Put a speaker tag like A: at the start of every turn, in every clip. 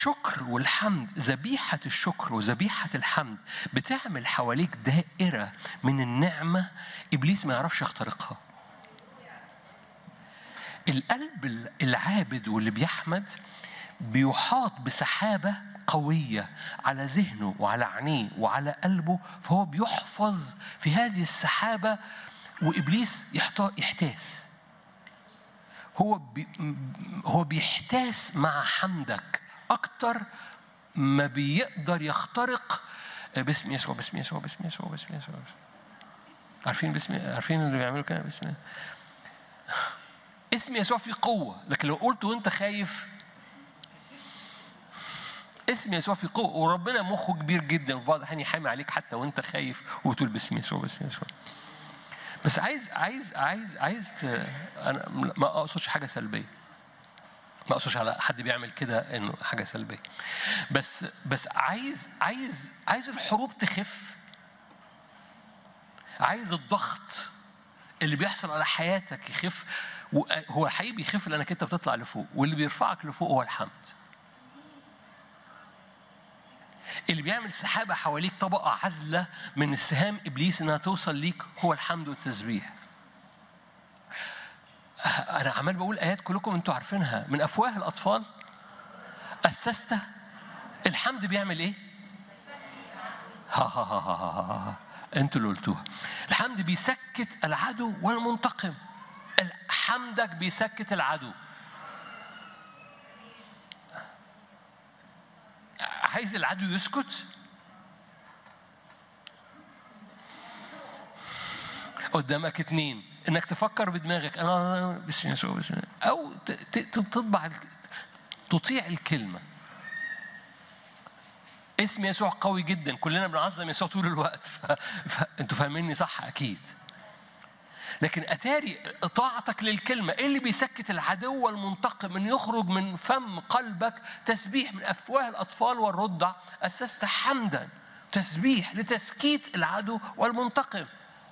A: الشكر والحمد ذبيحة الشكر وذبيحة الحمد بتعمل حواليك دائرة من النعمة إبليس ما يعرفش يخترقها القلب العابد واللي بيحمد بيحاط بسحابة قوية على ذهنه وعلى عينيه وعلى قلبه فهو بيحفظ في هذه السحابة وإبليس يحتا- يحتاس هو بي هو بيحتاس مع حمدك أكتر ما بيقدر يخترق باسم يسوع باسم يسوع باسم يسوع باسم يسوع عارفين باسم عارفين اللي بيعملوا كده باسم اسم يسوع فيه قوة لكن لو قلت وانت خايف اسم يسوع فيه قوة وربنا مخه كبير جدا في بعض الأحيان يحامي عليك حتى وانت خايف وتقول باسم يسوع باسم يسوع بس عايز عايز عايز عايز ت... انا ما اقصدش حاجة سلبية ما اقصدش على حد بيعمل كده انه حاجة سلبية بس بس عايز عايز عايز الحروب تخف عايز الضغط اللي بيحصل على حياتك يخف هو الحقيقي بيخف لانك انت بتطلع لفوق واللي بيرفعك لفوق هو الحمد اللي بيعمل سحابه حواليك طبقه عازله من السهام ابليس انها توصل ليك هو الحمد والتسبيح انا عمال بقول ايات كلكم انتوا عارفينها من افواه الاطفال اسست الحمد بيعمل ايه ها ها ها ها ها ها انتوا اللي قلتوها الحمد بيسكت العدو والمنتقم حمدك بيسكت العدو عايز العدو يسكت قدامك اتنين انك تفكر بدماغك انا بسم الله يسوع بسم الله او تطبع تطيع الكلمه اسم يسوع قوي جدا كلنا بنعظم يسوع طول الوقت ف... فانتوا فاهميني صح اكيد لكن اتاري طاعتك للكلمه ايه اللي بيسكت العدو المنتقم ان يخرج من فم قلبك تسبيح من افواه الاطفال والرضع اسست حمدا تسبيح لتسكيت العدو والمنتقم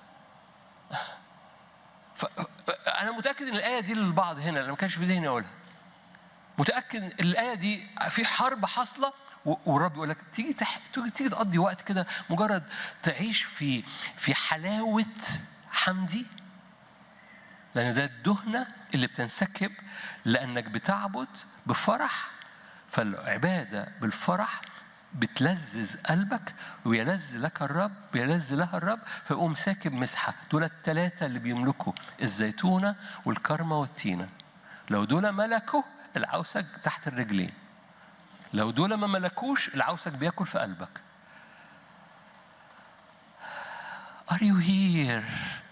A: ف... انا متاكد ان الايه دي للبعض هنا لما كانش في ذهني اقولها متاكد ان الايه دي في حرب حاصله والرب يقول لك تيجي تح... تيجي تقضي وقت كده مجرد تعيش في في حلاوه حمدي لأن ده الدهنة اللي بتنسكب لأنك بتعبد بفرح فالعبادة بالفرح بتلذذ قلبك ويلذ لك الرب ويلذ لها الرب فيقوم ساكب مسحة دول الثلاثة اللي بيملكوا الزيتونة والكرمة والتينة لو دول ملكوا العوسك تحت الرجلين لو دول ما ملكوش العوسك بياكل في قلبك Are you here?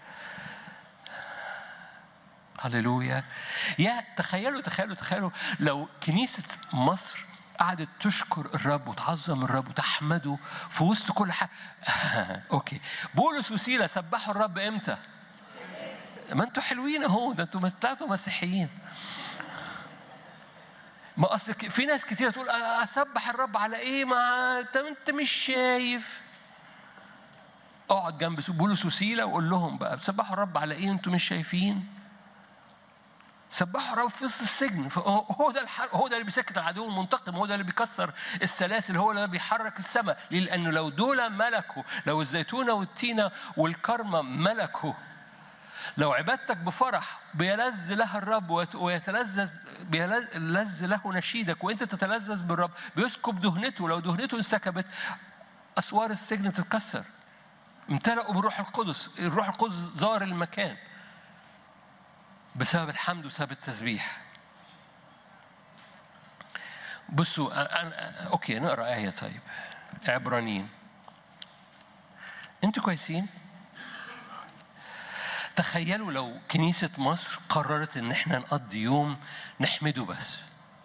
A: هللويا يا تخيلوا تخيلوا تخيلوا لو كنيسة مصر قعدت تشكر الرب وتعظم الرب وتحمده في وسط كل حاجة اوكي بولس وسيلة سبحوا الرب امتى؟ ما انتوا حلوين اهو ده انتوا طلعتوا مسيحيين ما اصل في ناس كتير تقول اسبح الرب على ايه ما انت انت مش شايف اقعد جنب بولس وسيله وقول لهم بقى بتسبحوا الرب على ايه انتوا مش شايفين سبحوا الرب في وسط السجن هو ده الحر... هو ده اللي بيسكت العدو المنتقم هو ده اللي بيكسر السلاسل هو اللي بيحرك السماء ليه؟ لانه لو دول ملكوا لو الزيتونه والتينه والكرمه ملكوا لو عبادتك بفرح بيلذ لها الرب ويتلذذ بيلذ له نشيدك وانت تتلذذ بالرب بيسكب دهنته لو دهنته انسكبت اسوار السجن تتكسر امتلأوا بالروح القدس الروح القدس زار المكان بسبب الحمد وبسبب التسبيح بصوا أنا اوكي نقرا ايه طيب عبرانيين انتوا كويسين تخيلوا لو كنيسة مصر قررت إن إحنا نقضي يوم نحمده بس.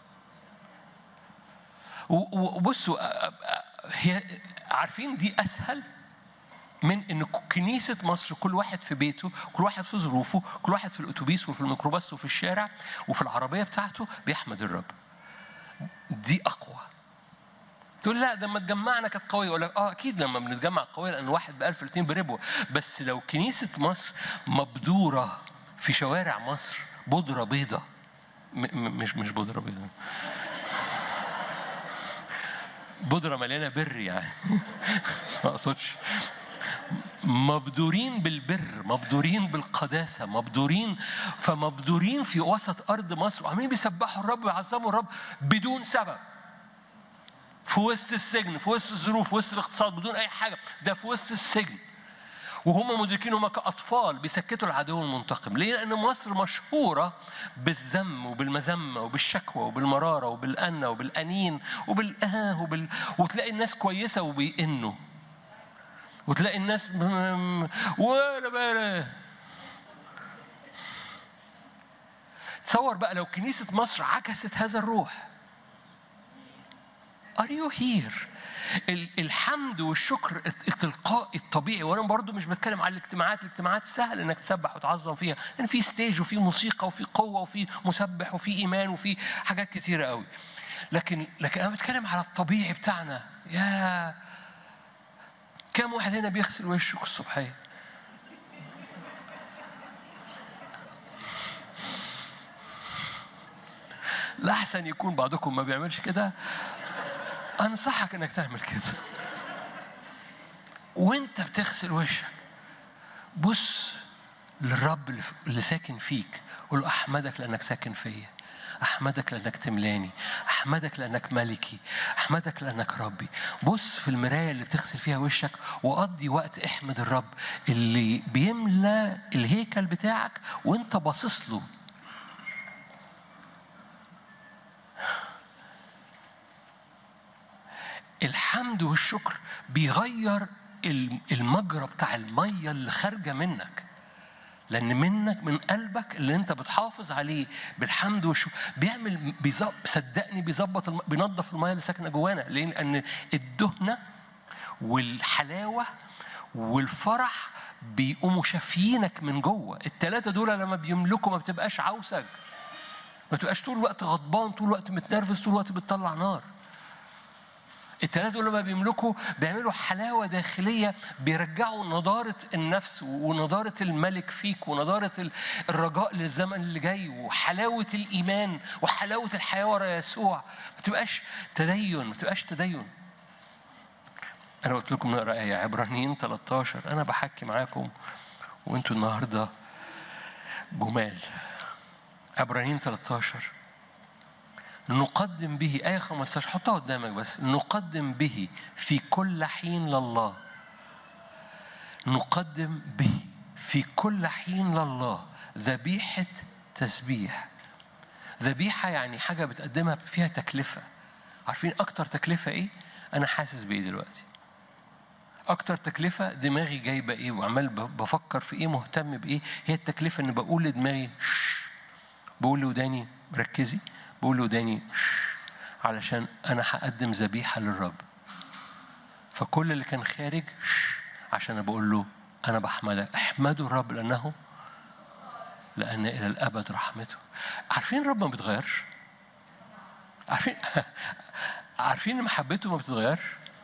A: وبصوا هي عارفين دي أسهل من إن كنيسة مصر كل واحد في بيته، كل واحد في ظروفه، كل واحد في الأتوبيس وفي الميكروباص وفي الشارع وفي العربية بتاعته بيحمد الرب. دي أقوى. تقول لا ده لما اتجمعنا كانت قويه اقول لك اه اكيد لما بنتجمع قويه لان واحد ب 1000 الاثنين بربوه بس لو كنيسه مصر مبدوره في شوارع مصر بودره بيضه مش مش بودره بيضه بودرة مليانة بر يعني ما أقصدش مبدورين بالبر مبدورين بالقداسة مبدورين فمبدورين في وسط أرض مصر وعمالين بيسبحوا الرب ويعظموا الرب بدون سبب في وسط السجن في وسط الظروف في وسط الاقتصاد بدون أي حاجة ده في وسط السجن وهم مدركين هم كأطفال بيسكتوا العدو المنتقم ليه؟ لأن مصر مشهورة بالذم وبالمذمة وبالشكوى وبالمرارة وبالأنة وبالأنين وبالآه وبال... وتلاقي الناس كويسة وبيئنوا وتلاقي الناس ولا بلا تصور بقى لو كنيسة مصر عكست هذا الروح Are you here؟ الحمد والشكر التلقائي الطبيعي وانا برضو مش بتكلم على الاجتماعات الاجتماعات سهل انك تسبح وتعظم فيها لان يعني في ستيج وفي موسيقى وفي قوه وفي مسبح وفي ايمان وفي حاجات كتيره قوي لكن لكن انا بتكلم على الطبيعي بتاعنا يا كم واحد هنا بيغسل وشه الصبحيه لا احسن يكون بعضكم ما بيعملش كده انصحك انك تعمل كده وانت بتغسل وشك بص للرب اللي ساكن فيك قول له احمدك لانك ساكن فيا احمدك لانك تملاني احمدك لانك ملكي احمدك لانك ربي بص في المرايه اللي بتغسل فيها وشك وقضي وقت احمد الرب اللي بيملى الهيكل بتاعك وانت باصص له الحمد والشكر بيغير المجرى بتاع الميه اللي خارجه منك لان منك من قلبك اللي انت بتحافظ عليه بالحمد والشكر بيعمل بيزب صدقني بيظبط الم... بينظف الميه اللي ساكنه جوانا ليه؟ لان الدهنه والحلاوه والفرح بيقوموا شافيينك من جوه الثلاثه دول لما بيملكوا ما بتبقاش عوسج ما بتبقاش طول الوقت غضبان طول الوقت متنرفز طول الوقت بتطلع نار الثلاثة دول لما بيملكوا بيعملوا حلاوة داخلية بيرجعوا نضارة النفس ونضارة الملك فيك ونضارة الرجاء للزمن اللي جاي وحلاوة الإيمان وحلاوة الحياة ورا يسوع ما تبقاش تدين ما تبقاش تدين أنا قلت لكم نقرأ آية عبرانيين 13 أنا بحكي معاكم وأنتوا النهاردة جمال عبرانيين 13 نقدم به آية 15 حطها قدامك بس نقدم به في كل حين لله نقدم به في كل حين لله ذبيحة تسبيح ذبيحة يعني حاجة بتقدمها فيها تكلفة عارفين أكتر تكلفة إيه؟ أنا حاسس بإيه دلوقتي أكتر تكلفة دماغي جايبة إيه وعمال بفكر في إيه مهتم بإيه هي التكلفة إن بقول لدماغي شش بقول لوداني ركزي بقول لوداني شش علشان أنا هقدم ذبيحة للرب فكل اللي كان خارج شش عشان أنا بقول له أنا بحمدك احمدوا الرب لأنه لأن إلى الأبد رحمته عارفين الرب ما بيتغيرش عارفين عارفين ان محبته ما بتتغيرش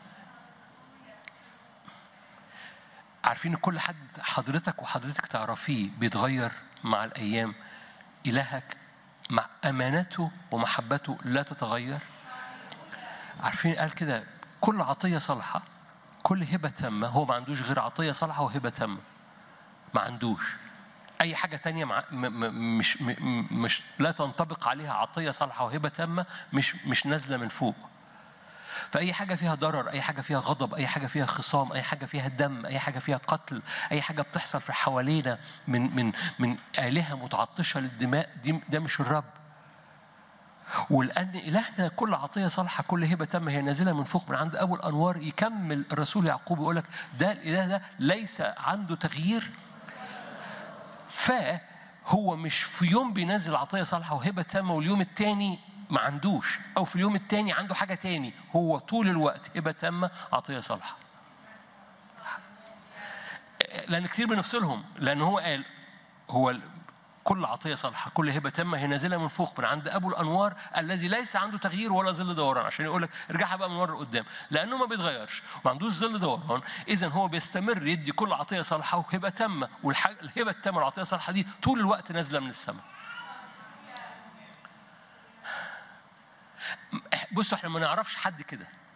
A: عارفين ان كل حد حضرتك وحضرتك تعرفيه بيتغير مع الايام الهك مع امانته ومحبته لا تتغير عارفين قال كده كل عطيه صالحه كل هبه تامه هو ما عندوش غير عطيه صالحه وهبه تامه ما عندوش اي حاجه تانية مع م م مش م مش لا تنطبق عليها عطيه صالحه وهبه تامه مش مش نازله من فوق فأي حاجة فيها ضرر، أي حاجة فيها غضب، أي حاجة فيها خصام، أي حاجة فيها دم، أي حاجة فيها قتل، أي حاجة بتحصل في حوالينا من من من آلهة متعطشة للدماء دي ده مش الرب. ولأن إلهنا كل عطية صالحة كل هبة تامة هي نازلة من فوق من عند أبو الأنوار يكمل الرسول يعقوب يقول لك ده الإله ده ليس عنده تغيير فهو مش في يوم بينزل عطية صالحة وهبة تامة واليوم التاني ما عندوش او في اليوم التاني عنده حاجه تاني هو طول الوقت هبه تامه عطيه صالحه لان كتير بنفصلهم لان هو قال هو كل عطيه صالحه كل هبه تامه هي نازله من فوق من عند ابو الانوار الذي ليس عنده تغيير ولا ظل دوران عشان يقول لك ارجعها بقى من ورا لقدام لانه ما بيتغيرش ما عندوش ظل دوران اذا هو بيستمر يدي كل عطيه صالحه وهبه تامه والهبه التامه والعطيه الصالحه دي طول الوقت نازله من السماء بصوا احنا ما نعرفش حد كده